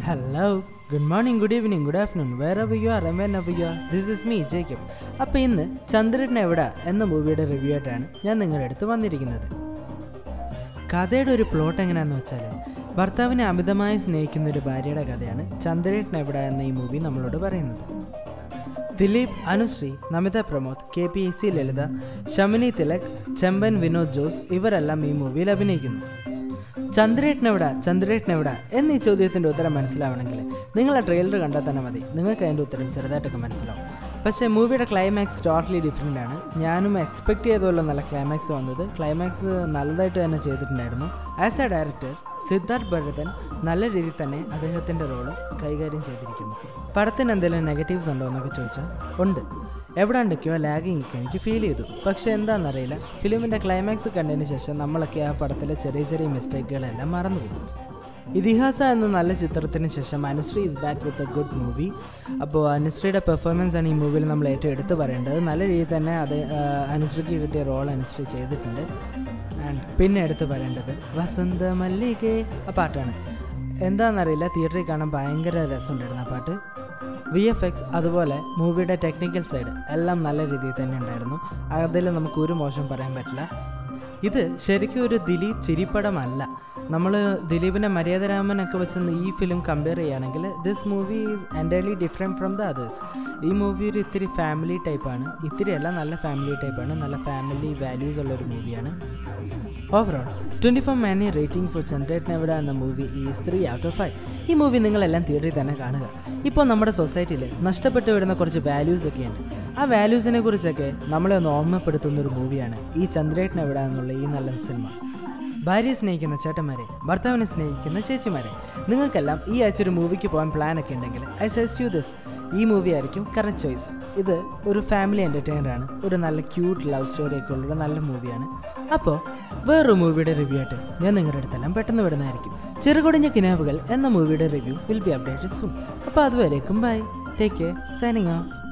hello good morning good evening good afternoon wherever you are whenever you are this is me Jacob അപ്പോൾ ഇന്ന് ചന്ദ്രൻ എവിടെ എന്ന മൂവിയുടെ review ആയിട്ടാണ് ഞാൻ നിങ്ങളുടെ അടുത്ത് വന്നിരിക്കുന്നത് കഥയുടെ ഒരു പ്ലോട്ട് എങ്ങനെയാണെന്ന് വെച്ചാൽ ഭർത്താവിനെ അമിതമായി സ്നേഹിക്കുന്ന ഒരു ഭാര്യയുടെ കഥയാണ് ചന്ദ്രേട്ടൻ എവിടെ എന്ന ഈ മൂവി നമ്മളോട് പറയുന്നത് Dileep Anusree Namitha Pramod K P A C Lalitha Shamini Thilak Chemban Vinod Jose ഇവരെല്ലാം ഈ മൂവിയിൽ അഭിനയിക്കുന്നു ചന്ദ്രേട്ടൻ എവിടെ ചന്ദ്രേട്ടൻ എവിടെ എന്നീ ചോദ്യത്തിൻ്റെ ഉത്തരം മനസ്സിലാവണമെങ്കിൽ നിങ്ങൾ ആ ട്രെയിലർ കണ്ടാൽ തന്നെ മതി നിങ്ങൾക്ക് അതിൻ്റെ ഉത്തരം ചെറുതായിട്ടൊക്കെ മനസ്സിലാവും പക്ഷേ മൂവിയുടെ ക്ലൈമാക്സ് ടോട്ടലി ഡിഫറെൻ്റ് ആണ് ഞാനും എക്സ്പെക്ട് ചെയ്ത പോലെ നല്ല ക്ലൈമാക്സ് വന്നത് ക്ലൈമാക്സ് നല്ലതായിട്ട് തന്നെ ചെയ്തിട്ടുണ്ടായിരുന്നു as a director Siddharth Bharathan നല്ല രീതിയിൽ തന്നെ അദ്ദേഹത്തിൻ്റെ റോള് കൈകാര്യം ചെയ്തിരിക്കുന്നു പടത്തിന് എന്തെങ്കിലും നെഗറ്റീവ്സ് ഉണ്ടോ എന്നൊക്കെ ചോദിച്ചാൽ ഉണ്ട് എവിടെ ഉണ്ടൊക്കെയോ ലാഗിങ് ഒക്കെ എനിക്ക് ഫീൽ ചെയ്തു പക്ഷേ എന്താണെന്നറിയില്ല ഫിലിമിൻ്റെ ക്ലൈമാക്സ് കണ്ടതിന് ശേഷം നമ്മളൊക്കെ ആ പടത്തിലെ ചെറിയ ചെറിയ മിസ്റ്റേക്കുകളെല്ലാം മറന്നുപോകും ഇതിഹാസ എന്ന നല്ല ചിത്രത്തിന് ശേഷം Anusree is back with a good movie അപ്പോൾ അനുശ്രീയുടെ പെർഫോമൻസ് ആണ് ഈ മൂവിയിൽ നമ്മൾ ഏറ്റവും എടുത്തു പറയേണ്ടത് നല്ല രീതിയിൽ തന്നെ അത് ആ, അനുശ്രീക്ക് കിട്ടിയ റോൾ അനുശ്രീ ചെയ്തിട്ടുണ്ട് ആൻഡ് പിന്നെ എടുത്തു പറയേണ്ടത് വസന്ത മല്ലികെ ആ പാട്ടാണ് എന്താണെന്നറിയില്ല തിയേറ്ററിൽ കാണാൻ ഭയങ്കര രസമുണ്ടായിരുന്നു ആ പാട്ട് വി എഫ് എക്സ് അതുപോലെ മൂവിയുടെ ടെക്നിക്കൽ സൈഡ് എല്ലാം നല്ല രീതിയിൽ തന്നെ ഉണ്ടായിരുന്നു അതിൽ നമുക്ക് ഒരു മോശം പറയാൻ പറ്റില്ല ഇത് ശരിക്കും ഒരു ദിലീപ് ചിരിപ്പടമല്ല നമ്മൾ ദിലീപിൻ്റെ മര്യാദരാമനൊക്കെ വെച്ച് ഈ ഫിലിം കമ്പയർ ചെയ്യുകയാണെങ്കിൽ this movie is entirely different from the others ഈ മൂവി ഒരു ഇത്തിരി ഫാമിലി ടൈപ്പാണ് ഇത്തിരി അല്ല നല്ല ഫാമിലി ടൈപ്പാണ് നല്ല ഫാമിലി വാല്യൂസ് ഉള്ള ഒരു മൂവിയാണ് overall twenty four money rating for Chandrettan Evide എന്ന movie is three out of five ഈ മൂവി നിങ്ങളെല്ലാം തിയേറ്ററിൽ തന്നെ കാണുക ഇപ്പോൾ നമ്മുടെ സൊസൈറ്റിയിൽ നഷ്ടപ്പെട്ടു വരുന്ന കുറച്ച് വാല്യൂസ് ഒക്കെയുണ്ട് ആ വാല്യൂസിനെ കുറിച്ചൊക്കെ നമ്മളെ ഒന്ന് ഓർമ്മപ്പെടുത്തുന്ന ഒരു മൂവിയാണ് ഈ ചന്ദ്രേട്ടൻ എവിടെ എന്നുള്ള ഈ നല്ല സിനിമ ഭാര്യയെ സ്നേഹിക്കുന്ന ചേട്ടന്മാരെ ഭർത്താവിനെ സ്നേഹിക്കുന്ന ചേച്ചിമാരെ നിങ്ങൾക്കെല്ലാം ഈ ആഴ്ച ഒരു മൂവിക്ക് പോകാൻ പ്ലാൻ ഒക്കെ ഉണ്ടെങ്കിൽ ഐ സജസ്റ്റ് യു ദിസ് ഈ മൂവി ആയിരിക്കും കറക്റ്റ് ചോയ്സ് ഇത് ഒരു ഫാമിലി എൻ്റർടൈനർ ആണ് ഒരു നല്ല ക്യൂട്ട് ലവ് സ്റ്റോറി ഒക്കെ ഉള്ള ഒരു നല്ല മൂവിയാണ് അപ്പോൾ വേറൊരു മൂവിയുടെ റിവ്യൂ ആയിട്ട് ഞാൻ നിങ്ങളുടെ അടുത്തെല്ലാം പെട്ടെന്ന് വിടുന്നതായിരിക്കും ചെറുകൊടിഞ്ഞ കിനാവുകൾ എന്ന മൂവിയുടെ review will be updated soon അപ്പോൾ അതുവരേക്കും bye take care signing of